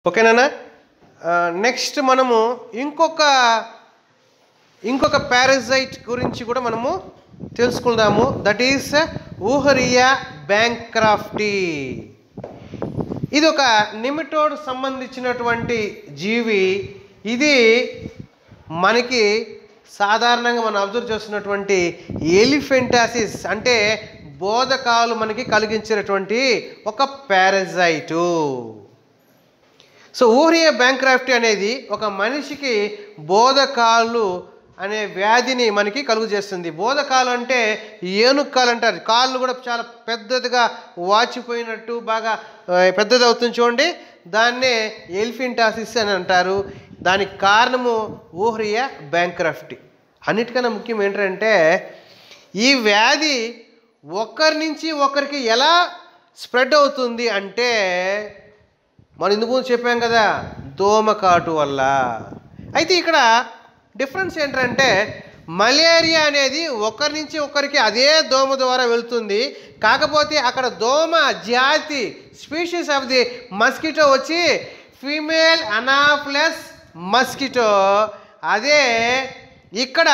ఓకేనా నెక్స్ట్ మనము ఇంకొక ఇంకొక పారాసైట్ గురించి కూడా మనము తెలుసుకుందాము దట్ ఈస్ ఊహరియా బ్యాంక్రాఫ్టీ ఇది ఒక నిమిటోడ్ సంబంధించినటువంటి జీవి ఇది మనకి సాధారణంగా మనం అబ్జర్వ్ చేస్తున్నటువంటి ఎలిఫెంటాసిస్ అంటే బోధకాలు మనకి కలిగించేటటువంటి ఒక పారాసైటు సో ఊరియా బ్యాంక్రాఫ్టీ అనేది ఒక మనిషికి బోధకాలు అనే వ్యాధిని మనకి కలుగు చేస్తుంది బోధకాలు అంటే ఏనుక్కాలు అంటారు కాళ్ళు కూడా చాలా పెద్దదిగా వాచిపోయినట్టు బాగా ఆ, పెద్దది అవుతుంది చూడండి దాన్నే ఎలిఫింటాసిస్ అని అంటారు దానికి కారణము ఊహరియా బ్యాంక్రాఫ్టీ అన్నిటికన్నా ముఖ్యం ఏంటంటే ఈ వ్యాధి ఒకరి నుంచి ఒకరికి ఎలా స్ప్రెడ్ అవుతుంది అంటే మనం ఇందుకు ముందు చెప్పాం కదా దోమకాటు వల్ల అయితే ఇక్కడ డిఫరెన్స్ ఏంటంటే మలేరియా అనేది ఒకరి నుంచి ఒకరికి అదే దోమ ద్వారా వెళ్తుంది కాకపోతే అక్కడ దోమ జాతి స్పీషీస్ ఆఫ్ ది మస్కిటో వచ్చి ఫీమేల్ అనాఫ్లస్ మస్కిటో అదే ఇక్కడ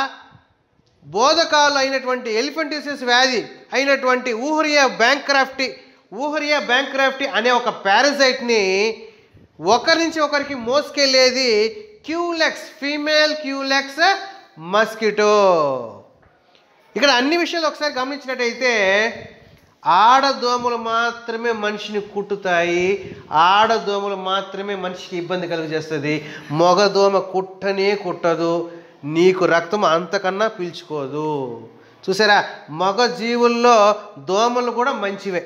బోధకాలు అయినటువంటి ఎలిఫెంటిసిస్ వ్యాధి అయినటువంటి ఊహరియా బ్యాంక్రాఫ్టీ ఊహరియా బ్యాంక్రాఫ్టీ అనే ఒక పారాసైట్ని ఒకరి నుంచి ఒకరికి మోసుకెళ్ళేది క్యూలెక్స్ ఫీమేల్ క్యూలెక్స్ మస్కిటో ఇక్కడ అన్ని విషయాలు ఒకసారి గమనించినట్టయితే ఆడదోమలు మాత్రమే మనిషిని కుట్టుతాయి ఆడదోమలు మాత్రమే మనిషికి ఇబ్బంది కలుగజేస్తుంది మగదోమ కుట్టనే కుట్టదు నీకు రక్తం అంతకన్నా పీల్చుకోదు చూసారా మగ జీవుల్లో దోమలు కూడా మంచివే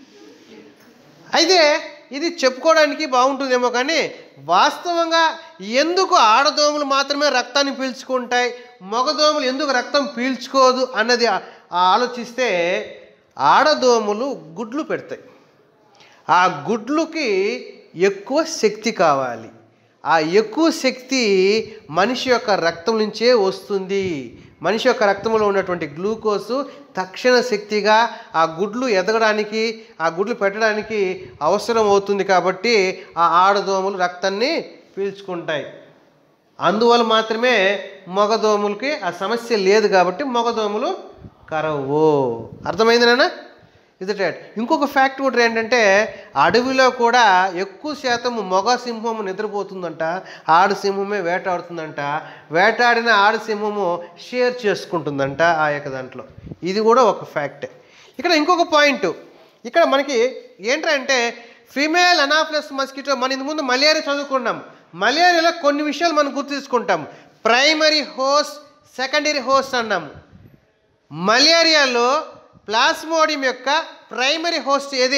అయితే ఇది చెప్పుకోవడానికి బాగుంటుందేమో కానీ వాస్తవంగా ఎందుకు ఆడదోమలు మాత్రమే రక్తాన్ని పీల్చుకుంటాయి మగదోమలు ఎందుకు రక్తం పీల్చుకోదు అన్నది ఆ- ఆ ఆలోచిస్తే ఆడదోమలు గుడ్లు పెడతాయి ఆ గుడ్లుకి ఎక్కువ శక్తి కావాలి ఆ ఎక్కువ శక్తి మనిషి యొక్క రక్తం నుంచే వస్తుంది మనిషి యొక్క రక్తంలో ఉన్నటువంటి గ్లూకోజు తక్షణ శక్తిగా ఆ గుడ్లు ఎదగడానికి ఆ గుడ్లు పెట్టడానికి అవసరం అవుతుంది కాబట్టి ఆ ఆడదోమలు రక్తాన్ని పీల్చుకుంటాయి అందువల్ల మాత్రమే మగదోములకి ఆ సమస్య లేదు కాబట్టి మగదోములు కరవు అర్థమైంది నాన్న ఇది రైట్ ఇంకొక ఫ్యాక్ట్ కూడా ఏంటంటే అడవిలో కూడా ఎక్కువ శాతం మగ సింహము నిద్రపోతుందంట ఆడ సింహమే వేటాడుతుందంట వేటాడిన ఆడ సింహము షేర్ చేసుకుంటుందంట ఆ యొక్క దాంట్లో ఇది కూడా ఒక ఫ్యాక్టే ఇక్కడ ఇంకొక పాయింట్ ఇక్కడ మనకి ఏంటంటే ఫీమేల్ అనాఫ్లస్ మస్కిటో మన ఇంత ముందు మలేరియా చదువుకున్నాం మలేరియాలో కొన్ని విషయాలు మనం గుర్తు తీసుకుంటాం ప్రైమరీ హోస్ట్ సెకండరీ హోస్ట్ అన్నాము మలేరియాలో ప్లాస్మోడియం యొక్క ప్రైమరీ హోస్ట్ ఏది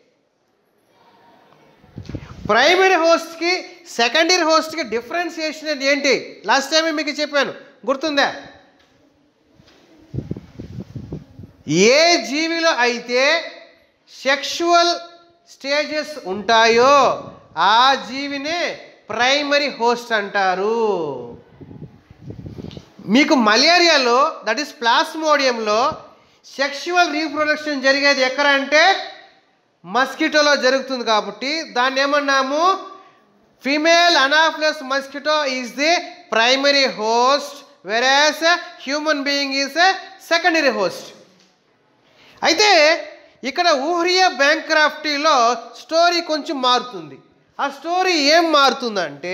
ప్రైమరీ హోస్ట్కి సెకండరీ హోస్ట్కి డిఫరెన్సియేషన్ అనేది ఏంటి లాస్ట్ టైమే మీకు చెప్పాను గుర్తుందా ఏ జీవిలో అయితే సెక్షువల్ స్టేజెస్ ఉంటాయో ఆ జీవినే ప్రైమరీ హోస్ట్ అంటారు మీకు మలేరియాలో దట్ ఈస్ ప్లాస్మోడియంలో సెక్షువల్ రీప్రొడక్షన్ జరిగేది ఎక్కడ అంటే మస్కిటోలో జరుగుతుంది కాబట్టి దాన్ని ఏమన్నాము female Anopheles mosquito is the primary host whereas human being is secondary host అయితే ఇక్కడ ఊహరియా బ్యాంక్రాఫ్టీలో స్టోరీ కొంచెం మారుతుంది ఆ స్టోరీ ఏం మారుతుందంటే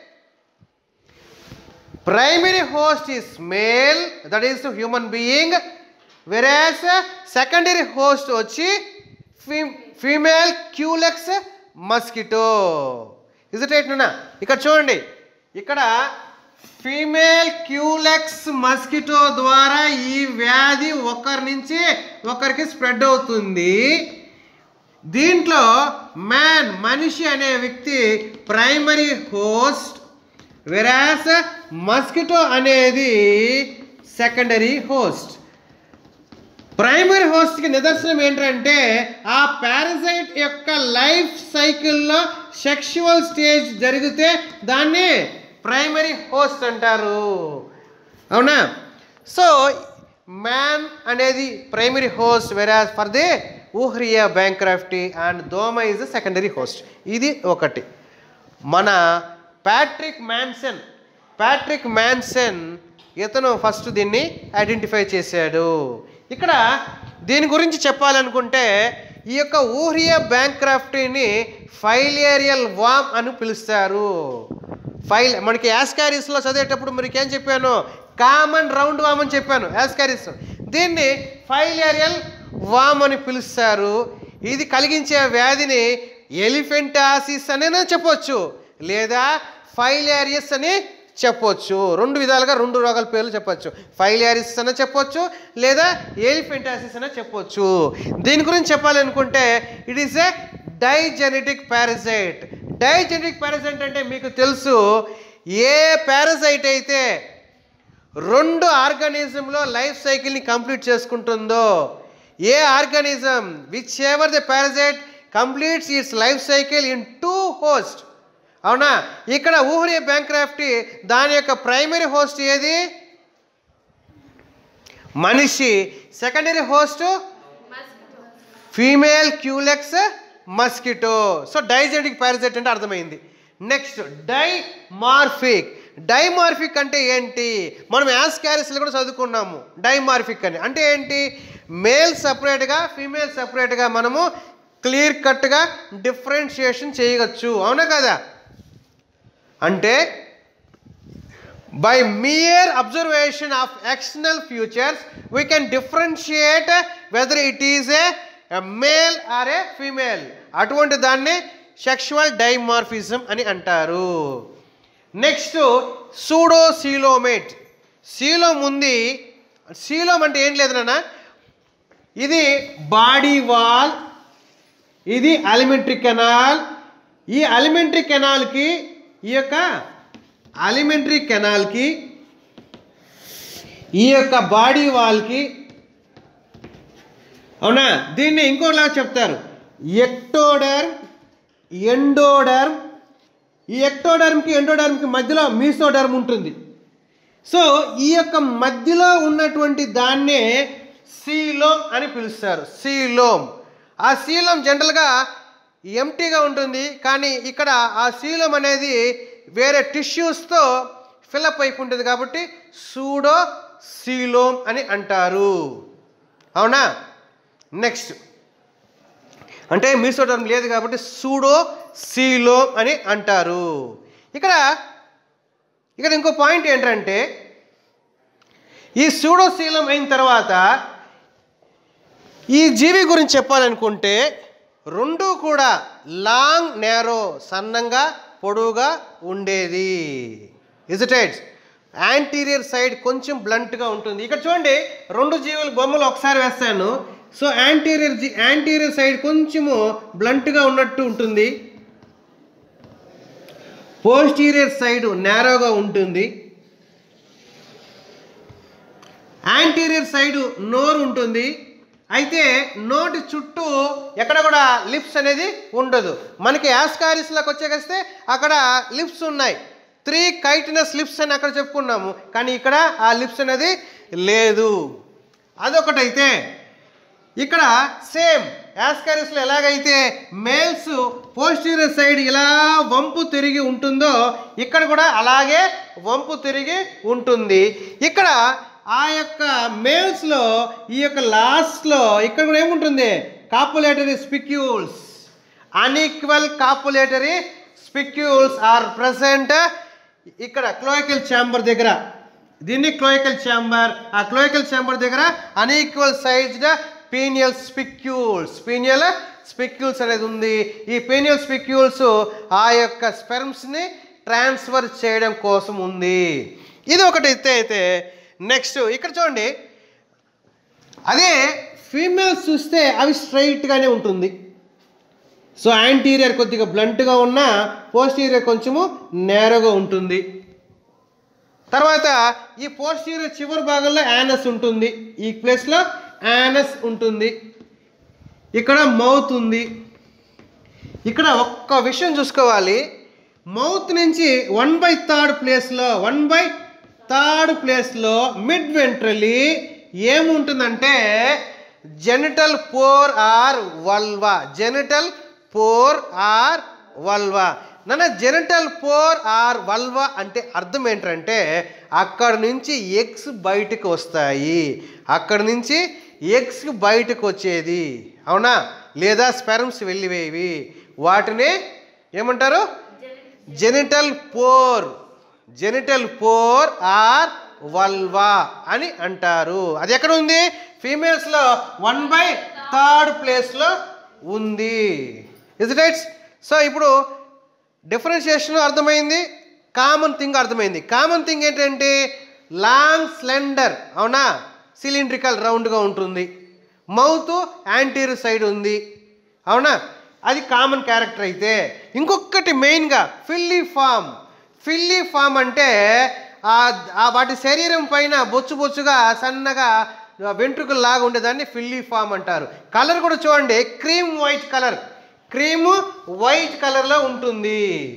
primary host is male that is human being whereas secondary host వచ్చి ఫీ female culex mosquito is it right ఇక్కడ చూడండి ఇక్కడ ఫీమేల్ క్యూలెక్స్ మస్కిటో ద్వారా ఈ వ్యాధి ఒకరి నుంచి ఒకరికి స్ప్రెడ్ అవుతుంది దీంట్లో మ్యాన్ మనిషి అనే వ్యక్తి ప్రైమరీ హోస్ట్ వెరాస్ మస్కిటో అనేది సెకండరీ హోస్ట్ ప్రైమరీ హోస్ట్కి నిదర్శనం ఏంటంటే ఆ పారసైట్ యొక్క లైఫ్ సైకిల్లో సెక్షువల్ స్టేజ్ జరిగితే దాన్ని ప్రైమరీ హోస్ట్ అంటారు అవునా సో మ్యాన్ అనేది primary host whereas for the ఊహ్రియా బ్యాంక్రాఫ్టీ అండ్ దోమ ఈజ్ సెకండరీ హోస్ట్ ఇది ఒకటి మన ప్యాట్రిక్ మ్యాన్సన్ ప్యాట్రిక్ మ్యాన్సన్ ఇతను ఫస్ట్ దీన్ని ఐడెంటిఫై చేశాడు ఇక్కడ దీని గురించి చెప్పాలనుకుంటే ఈ యొక్క ఊరియా బ్యాంక్రాఫ్టీని ఫైలేరియల్ వామ్ అని పిలుస్తారు ఫైల్ మనకి యాస్కారిస్లో చదివేటప్పుడు మీకు ఏం చెప్పాను కామన్ రౌండ్ వామ్ అని చెప్పాను యాస్కారిస్ దీన్ని ఫైలేరియల్ వామ్ అని పిలుస్తారు ఇది కలిగించే వ్యాధిని ఎలిఫెంటాసిస్ అనే చెప్పొచ్చు లేదా ఫైలేరియస్ అని చెప్పొచ్చు రెండు విధాలుగా రెండు రోగాల పేర్లు చెప్పొచ్చు ఫైలియారిస్ అని చెప్పొచ్చు లేదా ఎలిఫెంటాసిస్ అని చెప్పొచ్చు దీని గురించి చెప్పాలనుకుంటే it is a digenetic parasite digenetic parasite అంటే మీకు తెలుసు ఏ పారసైట్ అయితే రెండు ఆర్గానిజంలో లైఫ్ సైకిల్ని కంప్లీట్ చేసుకుంటుందో a organism which ever the parasite completes its life cycle in two host అవునా ఇక్కడ ఊహరి బ్యాంక్రాఫ్టీ దాని యొక్క ప్రైమరీ హోస్ట్ ఏది మనిషి secondary host female culex mosquito so digenetic parasite అంటే అర్థమైంది నెక్స్ట్ డైమార్ఫిక్ డైమార్ఫిక్ అంటే ఏంటి మనం యాస్ క్యారెస్లో కూడా చదువుకున్నాము డైమార్ఫిక్ అని అంటే ఏంటి మేల్ సపరేట్గా ఫీమేల్ సపరేట్గా మనము క్లియర్ కట్గా డిఫరెన్షియేషన్ చేయవచ్చు అవునా కదా అంటే by mere observation of external features we can differentiate whether it is a male or a female అటువంటి దాన్ని సెక్షువల్ డైమార్ఫిజం అని అంటారు నెక్స్ట్ సూడో సీలోమేట్ సీలోమ్ ఉంది సీలోమ్ అంటే ఏం లేదు నాన్న ఇది బాడీ వాల్ ఇది అలిమెంటరీ కెనాల్ ఈ అలిమెంటరీ కెనాల్కి ఈ యొక్క అలిమెంటరీ కెనాల్కి ఈ యొక్క బాడీ వాల్కి అవునా దీన్ని ఇంకోలా చెప్తారు ఎక్టోడర్ ఎండోడర్మ్ ఈ ఎక్టోడర్మ్కి ఎండోడర్మ్కి మధ్యలో మీసోడర్మ్ ఉంటుంది సో ఈ యొక్క మధ్యలో ఉన్నటువంటి దాన్నే సీలోమ్ అని పిలుస్తారు సీలోమ్ ఆ సీలోమ్ జనరల్గా ఎంటీగా ఉంటుంది కానీ ఇక్కడ ఆ సీలోమ్ అనేది వేరే టిష్యూస్తో ఫిలప్ అయిపోయి ఉంటుంది కాబట్టి సూడో సీలోమ్ అని అంటారు అవునా నెక్స్ట్ అంటే మీసోడర్మ్ లేదు కాబట్టి సూడో సీలోమ్ అని అంటారు ఇక్కడ ఇక్కడ ఇంకో పాయింట్ ఏంటంటే ఈ సూడోశీలం అయిన తర్వాత ఈ జీవి గురించి చెప్పాలనుకుంటే రెండు కూడా లాంగ్ నేరో సన్నంగా పొడవుగా ఉండేది ఇజిటైడ్స్ యాంటీరియర్ సైడ్ కొంచెం బ్లంట్గా ఉంటుంది ఇక్కడ చూడండి రెండు జీవుల బొమ్మలు ఒకసారి వేస్తాను సో యాంటీరియర్ జీ యాంటీరియర్ సైడ్ కొంచెము బ్లంట్గా ఉన్నట్టు ఉంటుంది పోస్టీరియర్ సైడ్ నేరోగా ఉంటుంది యాంటీరియర్ సైడ్ నోరు ఉంటుంది అయితే నోటి చుట్టూ ఎక్కడ కూడా లిప్స్ అనేది ఉండదు మనకి యాస్కారిస్లోకి వచ్చేకొస్తే అక్కడ లిప్స్ ఉన్నాయి త్రీ కైటినస్ లిప్స్ అని అక్కడ చెప్పుకున్నాము కానీ ఇక్కడ ఆ లిప్స్ అనేది లేదు అదొకటైతే ఇక్కడ సేమ్ యాస్కారిస్లో ఎలాగైతే మేల్స్ పోస్టీరియర్ సైడ్ ఇలా వంపు తిరిగి ఉంటుందో ఇక్కడ కూడా అలాగే వంపు తిరిగి ఉంటుంది ఇక్కడ ఆ యొక్క మేల్స్లో ఈ యొక్క లాస్ట్లో ఇక్కడ కూడా ఏముంటుంది copulatory spicules unequal copulatory spicules are present ఇక్కడ క్లోయికల్ ఛాంబర్ దగ్గర దీన్ని క్లోయికల్ ఛాంబర్ ఆ క్లోయికల్ ఛాంబర్ దగ్గర unequal sized penial spicules penial spicules అనేది ఉంది ఈ పీనియల్ స్పిక్యూల్స్ ఆ యొక్క స్పెర్మ్స్ని ట్రాన్స్ఫర్ చేయడం కోసం ఉంది ఇది ఒకటి ఎత్తే అయితే నెక్స్ట్ ఇక్కడ చూడండి అదే ఫీమేల్స్ చూస్తే అవి స్ట్రైట్గానే ఉంటుంది సో యాంటీరియర్ కొద్దిగా బ్లంట్గా ఉన్న పోస్టీరియర్ కొంచెము నేరోగా ఉంటుంది తర్వాత ఈ పోస్టీరియర్ చివరి భాగంలో యానస్ ఉంటుంది ఈ ప్లేస్లో యానస్ ఉంటుంది ఇక్కడ మౌత్ ఉంది ఇక్కడ ఒక్క విషయం చూసుకోవాలి మౌత్ నుంచి వన్ బై థర్డ్ ప్లేస్లో వన్ బై థర్డ్ ప్లేస్లో మిడ్ వెంట్రలీ ఏముంటుందంటే genital pore or vulva genital pore or vulva నన్న జెనిటల్ పోర్ ఆర్ వల్వా అంటే అర్థం ఏంటంటే అక్కడ నుంచి ఎగ్స్ బయటకు వస్తాయి అక్కడ నుంచి ఎగ్స్ బయటకు వచ్చేది అవునా లేదా స్పెరమ్స్ వెళ్ళివేవి వాటిని ఏమంటారు genital pore genital pore or vulva అని అంటారు అది ఎక్కడ ఉంది ఫీమేల్స్లో వన్ బై థర్డ్ ప్లేస్లో ఉంది ఇస్ రైట్స్ సో ఇప్పుడు డిఫరెన్షియేషన్ అర్థమైంది కామన్ థింగ్ అర్థమైంది కామన్ థింగ్ ఏంటంటే లాంగ్ స్లెండర్ అవునా సిలిండ్రికల్ రౌండ్గా ఉంటుంది మౌత్ యాంటీర్ సైడ్ ఉంది అవునా అది కామన్ క్యారెక్టర్ అయితే ఇంకొకటి మెయిన్గా ఫిల్లీ ఫామ్ ఫిల్లీ ఫామ్ అంటే ఆ- ఆ వాటి శరీరం పైన బొచ్చు బొచ్చుగా సన్నగా వెంట్రుకలు లాగా ఉండేదాన్ని ఫిల్లీ ఫామ్ అంటారు కలర్ కూడా చూడండి cream white colour cream white కలర్లో ఉంటుంది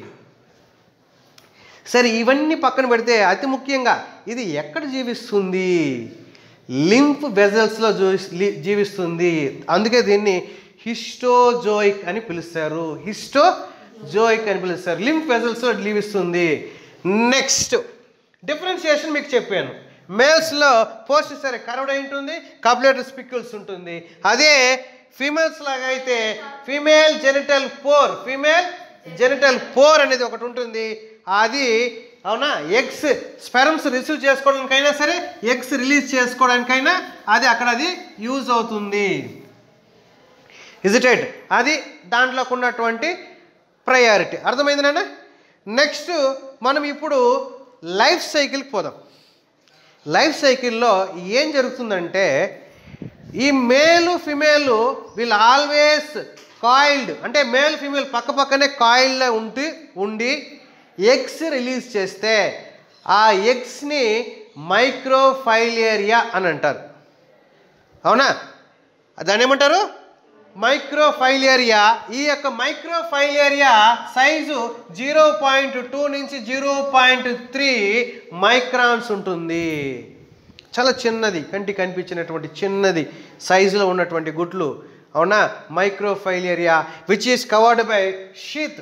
సరే ఇవన్నీ పక్కన పెడితే అతి ముఖ్యంగా ఇది ఎక్కడ జీవిస్తుంది లింఫ్ వెజల్స్లో జీవిస్తుంది అందుకే దీన్ని హిస్టోజోయిక్ అని పిలుస్తారు హిస్టోజోయిక్ అని పిలుస్తారు లింఫ్ వెజల్స్లో జీవిస్తుంది నెక్స్ట్ డిఫరెన్షియేషన్ మీకు చెప్పాను మేల్స్లో పోస్ట్ సరే కర్వ్డ్ అయి ఉంటుంది కబ్లేటర్ స్పిక్యుల్స్ ఉంటుంది అదే ఫీమేల్స్ లాగా అయితే female genital pore female genital pore అనేది ఒకటి ఉంటుంది అది అవునా ఎగ్స్ స్పెరమ్స్ రిసీవ్ చేసుకోవడానికైనా సరే ఎగ్స్ రిలీజ్ చేసుకోవడానికైనా అది అక్కడ అది యూజ్ అవుతుంది ఇజిటేట్ అది దాంట్లోకి ఉన్నటువంటి ప్రయారిటీ అర్థమైంది నాన్న నెక్స్ట్ మనం ఇప్పుడు లైఫ్ సైకిల్కి పోదాం లైఫ్ సైకిల్లో ఏం జరుగుతుందంటే ఈ మేలు ఫిమేలు వీళ్ళు ఆల్వేస్ కాయిల్డ్ అంటే మేల్ ఫిమేల్ పక్క పక్కనే కాయిల్లో ఉండి ఉండి ఎగ్స్ రిలీజ్ చేస్తే ఆ ఎగ్స్ని మైక్రోఫైలేరియా అని అంటారు అవునా దాన్ని ఏమంటారు మైక్రోఫైలేరియా ఈ యొక్క microfilaria size zero point two నుంచి జీరో పాయింట్ త్రీ మైక్రాన్స్ ఉంటుంది చాలా చిన్నది కంటి కనిపించినటువంటి చిన్నది సైజులో ఉన్నటువంటి గుడ్లు అవునా microfilaria which is covered by sheath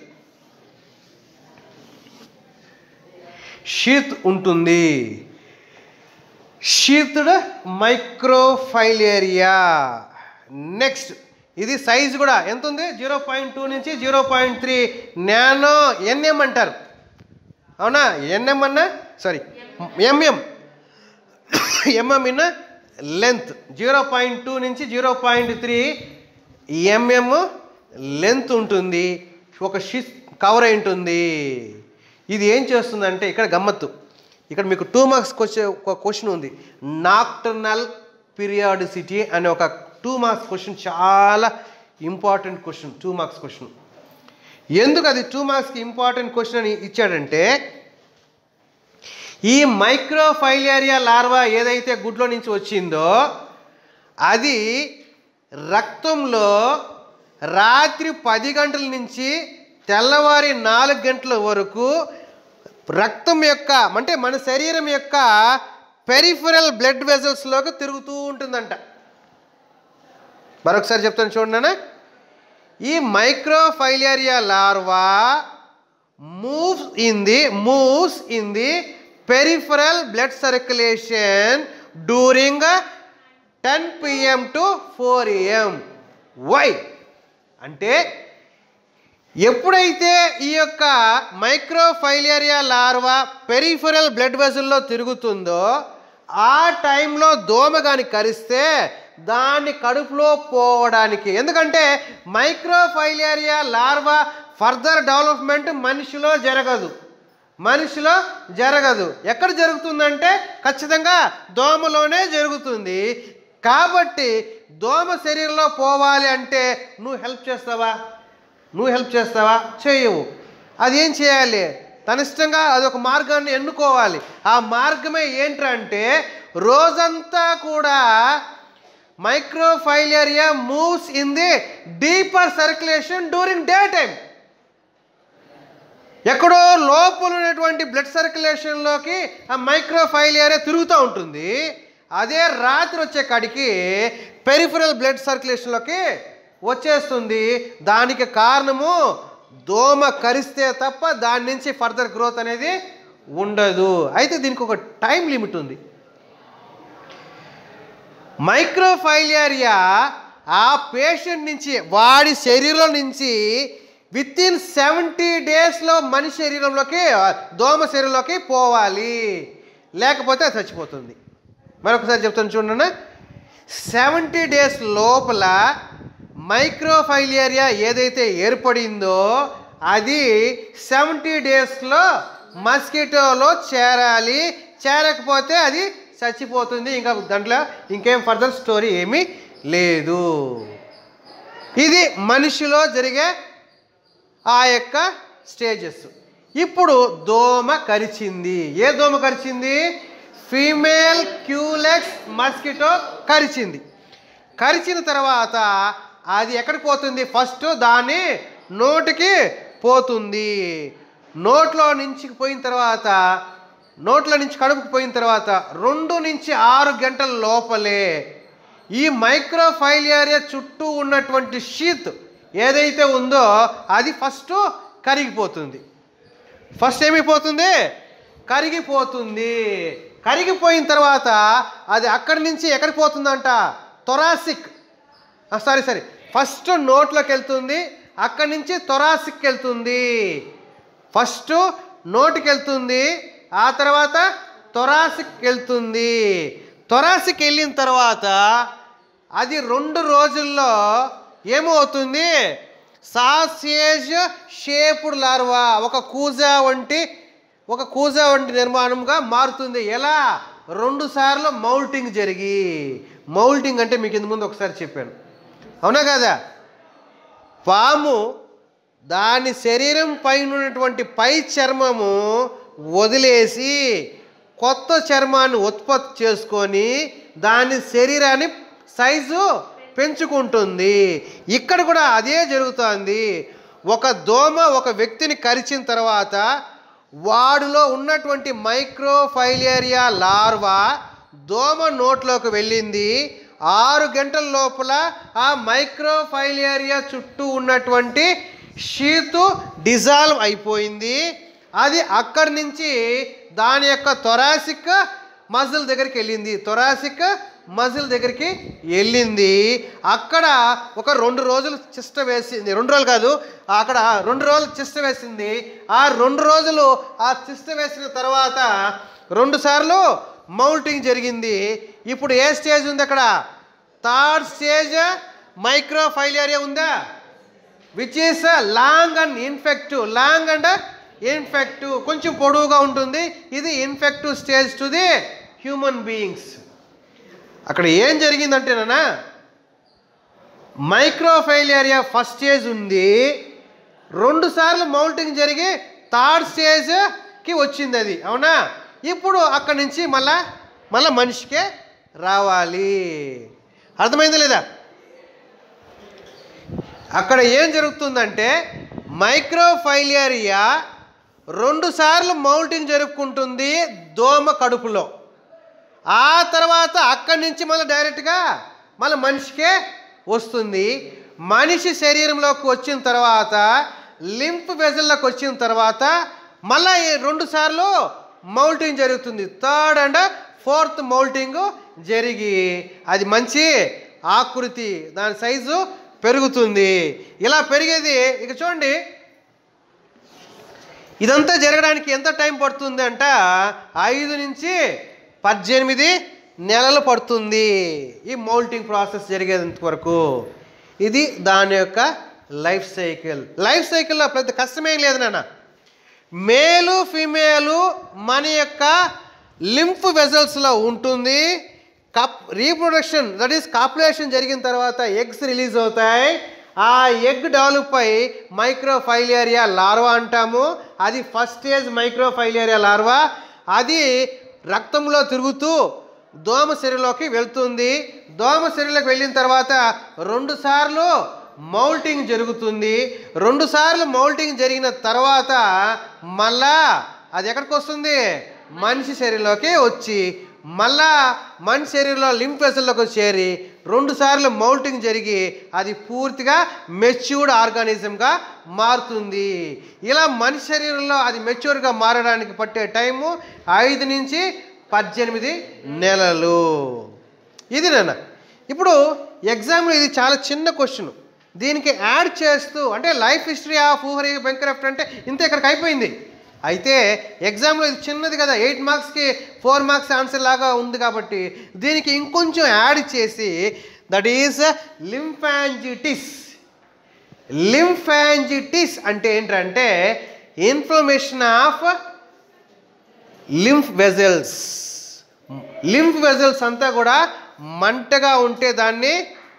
sheath ఉంటుంది షీత్డ్ మైక్రోఫైలేరియా నెక్స్ట్ ఇది సైజ్ కూడా ఎంత ఉంది జీరో పాయింట్ టూ నుంచి zero point three nano NM అంటారు అవునా ఎన్ఎం అన్నా sorry MM MM in length zero point two నుంచి zero point three MM length ఉంటుంది ఒక షిస్ కవర్ అయి ఉంటుంది ఇది ఏం చేస్తుందంటే ఇక్కడ గమ్మత్తు ఇక్కడ మీకు టూ మార్క్స్ క్వశ్చన్ ఒక క్వశ్చన్ ఉంది నాక్టర్నల్ పీరియాడిసిటీ అనే ఒక టూ మార్క్స్ క్వశ్చన్ చాలా important question two marks question ఎందుకు అది టూ మార్క్స్కి ఇంపార్టెంట్ క్వశ్చన్ అని ఇచ్చాడంటే ఈ మైక్రోఫైలేరియా లార్వా ఏదైతే గుడ్లో నుంచి వచ్చిందో అది రక్తంలో రాత్రి పది గంటల నుంచి తెల్లవారి నాలుగు గంటల వరకు రక్తం యొక్క అంటే మన శరీరం యొక్క పెరిఫరల్ బ్లడ్ వెజల్స్లోకి తిరుగుతూ ఉంటుందంట మరొకసారి చెప్తాను చూడండి నాన్న. ఈ microfilaria larva moves in the moves in the peripheral blood circulation during ten PM to four AM why అంటే ఎప్పుడైతే ఈ యొక్క మైక్రోఫైలేరియా లార్వా పెరిఫరల్ బ్లడ్ వెజల్లో తిరుగుతుందో ఆ టైంలో దోమ కానీ కరిస్తే దాన్ని కడుపులో పోవడానికి ఎందుకంటే మైక్రోఫైలేరియా లార్వా ఫర్దర్ డెవలప్మెంట్ మనిషిలో జరగదు మనిషిలో జరగదు ఎక్కడ జరుగుతుందంటే ఖచ్చితంగా దోమలోనే జరుగుతుంది కాబట్టి దోమ శరీరంలో పోవాలి అంటే నువ్వు హెల్ప్ చేస్తావా నువ్వు హెల్ప్ చేస్తావా చేయవు అది ఏం చేయాలి తన ఇష్టంగా అదొక మార్గాన్ని ఎన్నుకోవాలి ఆ మార్గమే ఏంటంటే రోజంతా కూడా microfilaria moves in the deeper circulation during day time ఎక్కడో లోపల ఉన్నటువంటి బ్లడ్ సర్క్యులేషన్లోకి ఆ మైక్రోఫైలేరియా తిరుగుతూ ఉంటుంది అదే రాత్రి వచ్చే కాడికి పెరిఫరల్ బ్లడ్ సర్క్యులేషన్లోకి వచ్చేస్తుంది దానికి కారణము దోమ కరిస్తే తప్ప దాని నుంచి ఫర్దర్ గ్రోత్ అనేది ఉండదు అయితే దీనికి ఒక టైం లిమిట్ ఉంది మైక్రోఫైలేరియా ఆ పేషెంట్ నుంచి వాడి శరీరం నుంచి విత్ ఇన్ సెవెంటీ డేస్లో మనిషి శరీరంలోకి దోమ శరీరంలోకి పోవాలి లేకపోతే అది చచ్చిపోతుంది మరొకసారి చెప్తాను చూడండి సెవెంటీ డేస్ లోపల మైక్రోఫైలేరియా ఏదైతే ఏర్పడిందో అది సెవెంటీ డేస్లో మస్కిటోలో చేరాలి చేరకపోతే అది చచ్చిపోతుంది ఇంకా దాంట్లో ఇంకేం ఫర్దర్ స్టోరీ ఏమీ లేదు ఇది మనిషిలో జరిగే ఆ యొక్క స్టేజెస్ ఇప్పుడు దోమ కరిచింది ఏ దోమ కరిచింది ఫీమేల్ క్యూలెక్స్ మస్కిటో కరిచింది కరిచిన తర్వాత అది ఎక్కడికి పోతుంది ఫస్ట్ దాన్ని నోటికి పోతుంది నోట్లో నుంచి పోయిన తర్వాత నోట్లో నుంచి కడుపుకు పోయిన తర్వాత రెండు నుంచి ఆరు గంటల లోపలే ఈ మైక్రోఫైలియారియా చుట్టూ ఉన్నటువంటి షీత్ ఏదైతే ఉందో అది ఫస్ట్ కరిగిపోతుంది ఫస్ట్ ఏమైపోతుంది కరిగిపోతుంది కరిగిపోయిన తర్వాత అది అక్కడి నుంచి ఎక్కడికి పోతుందంట థొరాసిక్ సారీ సారీ ఫస్ట్ నోట్లోకి వెళ్తుంది అక్కడి నుంచి థొరాసిక్ వెళ్తుంది ఫస్ట్ నోటికి వెళ్తుంది ఆ తర్వాత థొరాసిక్ వెళ్తుంది థొరాసిక్ వెళ్ళిన తర్వాత అది రెండు రోజుల్లో ఏమవుతుంది సాసేజ్ షేపుడ్ లార్వా ఒక కూజా వంటి ఒక కూజా వంటి నిర్మాణంగా మారుతుంది ఎలా రెండు సార్లు మౌల్టింగ్ జరిగి మౌల్టింగ్ అంటే మీకు ఇంత ముందు ఒకసారి చెప్పాను అవునా కదా పాము దాని శరీరం పైన ఉన్నటువంటి పై చర్మము వదిలేసి కొత్త చర్మాన్ని ఉత్పత్తి చేసుకొని దాని శరీరాన్ని సైజు పెంచుకుంటుంది ఇక్కడ కూడా అదే జరుగుతుంది ఒక దోమ ఒక వ్యక్తిని కరిచిన తర్వాత వాడిలో ఉన్నటువంటి మైక్రోఫైలేరియా లార్వా దోమ నోట్లోకి వెళ్ళింది ఆరు గంటల లోపల ఆ మైక్రోఫైలేరియా చుట్టూ ఉన్నటువంటి షీతు డిజాల్వ్ అయిపోయింది అది అక్కడి నుంచి దాని యొక్క థొరాసిక్ మజిల్ దగ్గరికి వెళ్ళింది థొరాసిక్ మజిల్ దగ్గరికి వెళ్ళింది అక్కడ ఒక రెండు రోజులు చిస్ట వేసింది రెండు రోజులు కాదు అక్కడ రెండు రోజులు చిస్ట వేసింది ఆ రెండు రోజులు ఆ చిస్ట వేసిన తర్వాత రెండు సార్లు మౌల్టింగ్ జరిగింది ఇప్పుడు ఏ స్టేజ్ ఉంది అక్కడ థర్డ్ స్టేజ్ మైక్రోఫైలేరియా ఉందా which is long and infective long and infective కొంచెం పొడవుగా ఉంటుంది ఇది infective stage to the human beings అక్కడ ఏం జరిగిందంటేనా మైక్రోఫైలేరియా ఫస్ట్ స్టేజ్ ఉంది రెండు సార్లు మౌల్టింగ్ జరిగి థర్డ్ స్టేజ్కి వచ్చింది అది అవునా ఇప్పుడు అక్కడి నుంచి మళ్ళా మళ్ళా మనిషికే రావాలి అర్థమైందా లేదా అక్కడ ఏం జరుగుతుందంటే మైక్రోఫైలేరియా రెండు సార్లు మౌల్టింగ్ జరుపుకుంటుంది దోమ కడుపులో ఆ తర్వాత అక్కడి నుంచి మళ్ళీ డైరెక్ట్గా మళ్ళీ మనిషికే వస్తుంది మనిషి శరీరంలోకి వచ్చిన తర్వాత లింఫ్ వెజల్లోకి వచ్చిన తర్వాత మళ్ళీ రెండు సార్లు మౌల్టింగ్ జరుగుతుంది థర్డ్ అండ్ ఫోర్త్ మౌల్టింగ్ జరిగి అది మంచి ఆకృతి దాని సైజు పెరుగుతుంది ఇలా పెరిగేది ఇక చూడండి ఇదంతా జరగడానికి ఎంత టైం పడుతుంది అంట ఐదు నుంచి పద్దెనిమిది నెలలు పడుతుంది ఈ మౌల్టింగ్ ప్రాసెస్ జరిగేంత వరకు ఇది దాని యొక్క లైఫ్ సైకిల్ లైఫ్ సైకిల్లో పెద్ద కష్టమేం లేదు నాన్న మేలు ఫిమేలు మన యొక్క లింఫ్ వెజల్స్లో ఉంటుంది కప్ రీప్రొడక్షన్ దట్ ఈస్ కాపులేషన్ జరిగిన తర్వాత ఎగ్స్ రిలీజ్ అవుతాయి ఆ ఎగ్ డెవలప్ అయి మైక్రోఫైలేరియా లార్వా అంటాము అది ఫస్ట్ స్టేజ్ మైక్రోఫైలేరియా లార్వా అది రక్తంలో తిరుగుతూ దోమ శరీరంలోకి వెళ్తుంది దోమ శరీరంలోకి వెళ్ళిన తర్వాత రెండు సార్లు మౌల్టింగ్ జరుగుతుంది రెండు సార్లు మౌల్టింగ్ జరిగిన తర్వాత మళ్ళా అది ఎక్కడికి వస్తుంది మనిషి శరీరంలోకి వచ్చి మళ్ళా మనిషి శరీరంలో లింఫ్ వెసల్లోకి చేరి రెండు సార్లు మౌల్టింగ్ జరిగి అది పూర్తిగా మెచ్యూర్డ్ ఆర్గానిజంగా మారుతుంది ఇలా మనిషి శరీరంలో అది మెచ్యూర్గా మారడానికి పట్టే టైము ఐదు నుంచి పద్దెనిమిది నెలలు ఇది నాన్న ఇప్పుడు ఎగ్జామ్లో ఇది చాలా చిన్న క్వశ్చన్ దీనికి యాడ్ చేస్తూ అంటే life history of wuchereria bancrofti అంటే ఇంత ఇక్కడికి అయిపోయింది అయితే ఎగ్జామ్లో ఇది చిన్నది కదా ఎయిట్ మార్క్స్కి ఫోర్ మార్క్స్ ఆన్సర్ లాగా ఉంది కాబట్టి దీనికి ఇంకొంచెం యాడ్ చేసి దట్ ఈస్ లింఫాంజిటిస్ లింఫాంజిటిస్ అంటే ఏంటంటే inflammation of lymph vessels lymph vessels అంతా కూడా మంటగా ఉంటే దాన్ని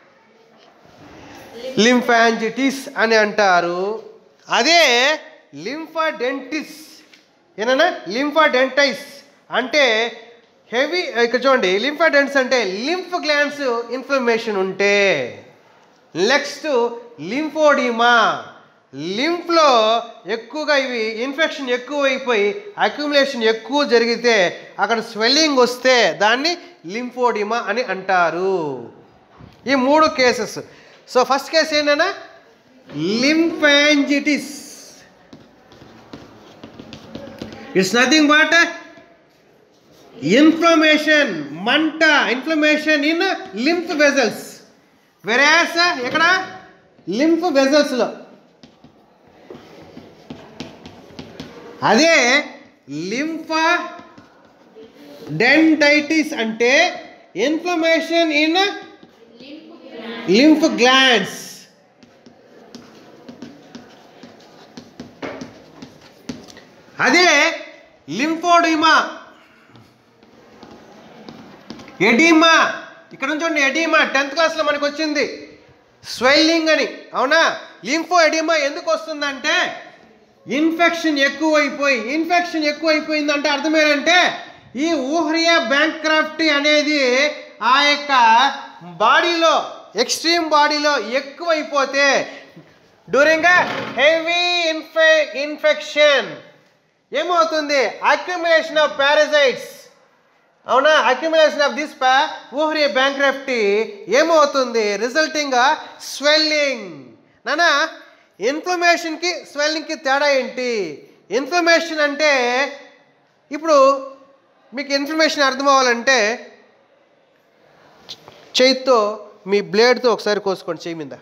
లింఫాంజిటిస్ అని అంటారు అదే లింఫాడెంటిస్ ఏనా లింఫాడెంటైస్ అంటే హెవీ ఇక్కడ చూడండి లింఫాడెంట్స్ అంటే లింఫ్ గ్లాండ్స్ ఇన్ఫ్లమేషన్ ఉంటే నెక్స్ట్ లింఫోడిమా లింఫ్లో ఎక్కువగా ఇవి ఇన్ఫెక్షన్ ఎక్కువ అయిపోయి అక్యుములేషన్ ఎక్కువ జరిగితే అక్కడ స్వెల్లింగ్ వస్తే దాన్ని లింఫోడిమా అని అంటారు ఈ మూడు కేసెస్ సో ఫస్ట్ కేసు ఏంటన్నా lymphangitis it's nothing but inflammation మంట ఇన్ఫ్లమేషన్ ఇన్ లింఫ్ వెజల్స్ వెరాస్ ఎక్కడ లింఫ్ వెజల్స్లో అదే లింఫా డెంటైటిస్ అంటే ఇన్ఫ్లమేషన్ ఇన్ లింఫ్ గ్లాండ్స్ అదే లింఫోడిమా ఎడీమా ఇక్కడ నుంచి చూడండి ఎడీమా టెన్త్ క్లాస్లో మనకు వచ్చింది స్వెల్లింగ్ అని అవునా లింఫో ఎడీమా ఎందుకు వస్తుందంటే ఇన్ఫెక్షన్ ఎక్కువైపోయి ఇన్ఫెక్షన్ ఎక్కువైపోయిందంటే అర్థం ఏంటంటే ఈ ఊహరియా బ్యాంక్రాఫ్టీ అనేది ఆ యొక్క బాడీలో ఎక్స్ట్రీమ్ బాడీలో ఎక్కువైపోతే డ్యూరింగ్ హెవీ ఇన్ఫె ఇన్ఫెక్షన్ ఏమవుతుంది అక్యుములేషన్ ఆఫ్ పారాసైట్స్ అవునా అక్యుములేషన్ ఆఫ్ దిస్ పా ఊహరి బ్యాంక్రఫ్టీ ఏమవుతుంది రిజల్టింగ్ స్వెల్లింగ్ నానా ఇన్ఫ్లమేషన్కి స్వెల్లింగ్కి తేడా ఏంటి ఇన్ఫ్లమేషన్ అంటే ఇప్పుడు మీకు ఇన్ఫ్లమేషన్ అర్థం అవ్వాలంటే చేయితో మీ బ్లేడ్తో ఒకసారి కోసుకోండి చేయి మీద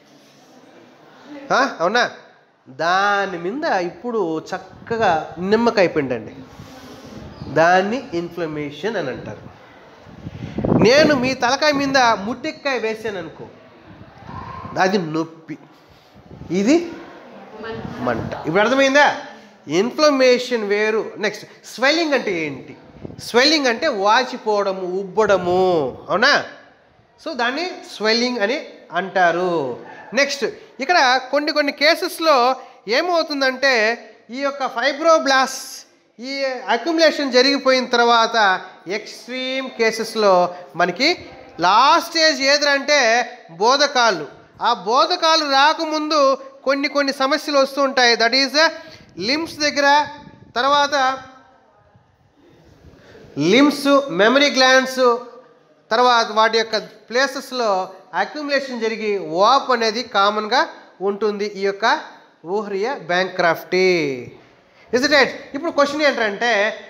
ఆ, అవునా దాని మీద ఇప్పుడు చక్కగా నిమ్మకాయ పిండండి దాన్ని ఇన్ఫ్లమేషన్ అని అంటారు నేను మీ తలకాయ మీద ముట్టిక్కాయ వేసాను అనుకో అది నొప్పి ఇది మంట ఇప్పుడు అర్థమైందా ఇన్ఫ్లమేషన్ వేరు నెక్స్ట్ స్వెల్లింగ్ అంటే ఏంటి స్వెల్లింగ్ అంటే వాచిపోవడము ఉబ్బడము అవునా సో దాన్ని స్వెల్లింగ్ అని అంటారు నెక్స్ట్ ఇక్కడ కొన్ని కొన్ని కేసెస్లో ఏమవుతుందంటే ఈ యొక్క ఫైబ్రోబ్లాస్ ఈ అక్యుములేషన్ జరిగిపోయిన తర్వాత ఎక్స్ట్రీమ్ కేసెస్లో మనకి లాస్ట్ స్టేజ్ ఏదంటే బోధకాలు ఆ బోధకాలు రాకముందు కొన్ని కొన్ని సమస్యలు వస్తూ ఉంటాయి దట్ ఈజ్ లిమ్స్ దగ్గర తర్వాత లిమ్స్ మెమరీ గ్లాండ్స్ తర్వాత వాటి యొక్క ప్లేసెస్లో అక్యుములేషన్ జరిగి వాప్ అనేది కామన్గా ఉంటుంది ఈ యొక్క wuchereria bancrofti is it right ఇప్పుడు క్వశ్చన్ ఏంటంటే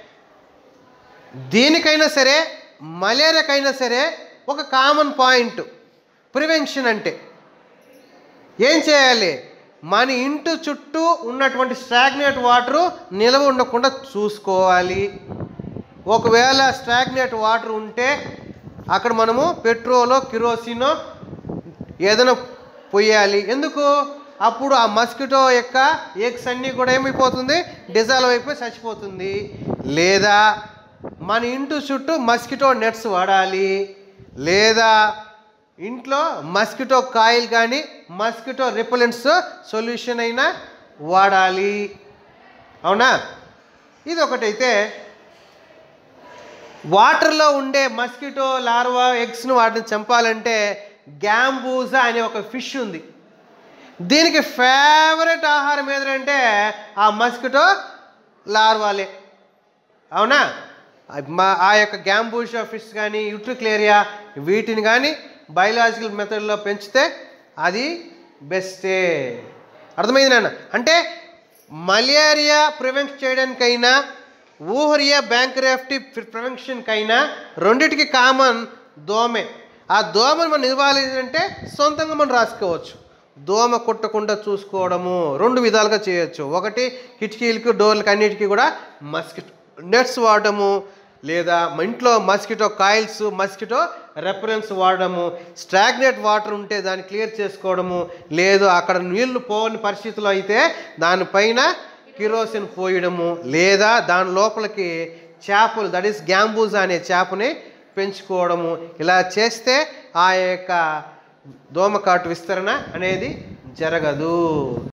దీనికైనా సరే మలేరియాకైనా సరే ఒక కామన్ పాయింట్ ప్రివెన్షన్ అంటే ఏం చేయాలి మన ఇంటి చుట్టూ ఉన్నటువంటి స్టాగ్నేట్ వాటరు నిల్వ ఉండకుండా చూసుకోవాలి ఒకవేళ స్టాగ్నేట్ వాటర్ ఉంటే అక్కడ మనము పెట్రోలో కిరోసినో ఏదైనా పొయ్యాలి ఎందుకు అప్పుడు ఆ మస్కిటో యొక్క ఎగ్స్ అన్నీ కూడా ఏమైపోతుంది డిజాల్వ్ అయిపోయి చచ్చిపోతుంది లేదా మన ఇంటి చుట్టూ మస్కిటో నెట్స్ వాడాలి లేదా ఇంట్లో మస్కిటో కాయిల్ కానీ మస్కిటో రిపలెంట్స్ సొల్యూషన్ అయినా వాడాలి అవునా ఇది ఒకటైతే వాటర్లో ఉండే మస్కిటో లార్వా ఎగ్స్ను వాటిని చంపాలంటే గ్యాంబూజా అనే ఒక ఫిష్ ఉంది దీనికి ఫేవరెట్ ఆహారం ఏదంటే ఆ మస్కిటో లార్వాలే అవునా మా ఆ యొక్క గ్యాంబూషా ఫిష్ కానీ యుట్రిక్లేరియా వీటిని కానీ బయలాజికల్ మెథడ్లో పెంచితే అది బెస్టే అర్థమైంది నాన్న అంటే మలేరియా ప్రివెంట్ చేయడానికైనా ఊహరియా బ్యాంక్రాఫ్టీ ప్రివెన్షన్కైనా రెండిటికి కామన్ దోమే ఆ దోమను మనం నివారించాలంటే సొంతంగా మనం రాసుకోవచ్చు దోమ కుట్టకుండా చూసుకోవడము రెండు విధాలుగా చేయొచ్చు ఒకటి కిటికీలకు డోర్లకు అన్నిటికీ కూడా మస్కిటో నెట్స్ వాడటము లేదా మా ఇంట్లో మస్కిటో కాయిల్స్ మస్కిటో రెఫరెన్స్ వాడడము స్టాగ్నెట్ వాటర్ ఉంటే దాన్ని క్లియర్ చేసుకోవడము లేదు అక్కడ నీళ్లు పోని పరిస్థితిలో అయితే దానిపైన కిరోసిన్ పోయడము లేదా దాని లోపలికి చేపలు దట్ ఈస్ గ్యాంబూజా అనే చేపని పెంచుకోవడము ఇలా చేస్తే ఆ యొక్క దోమకాటు విస్తరణ అనేది జరగదు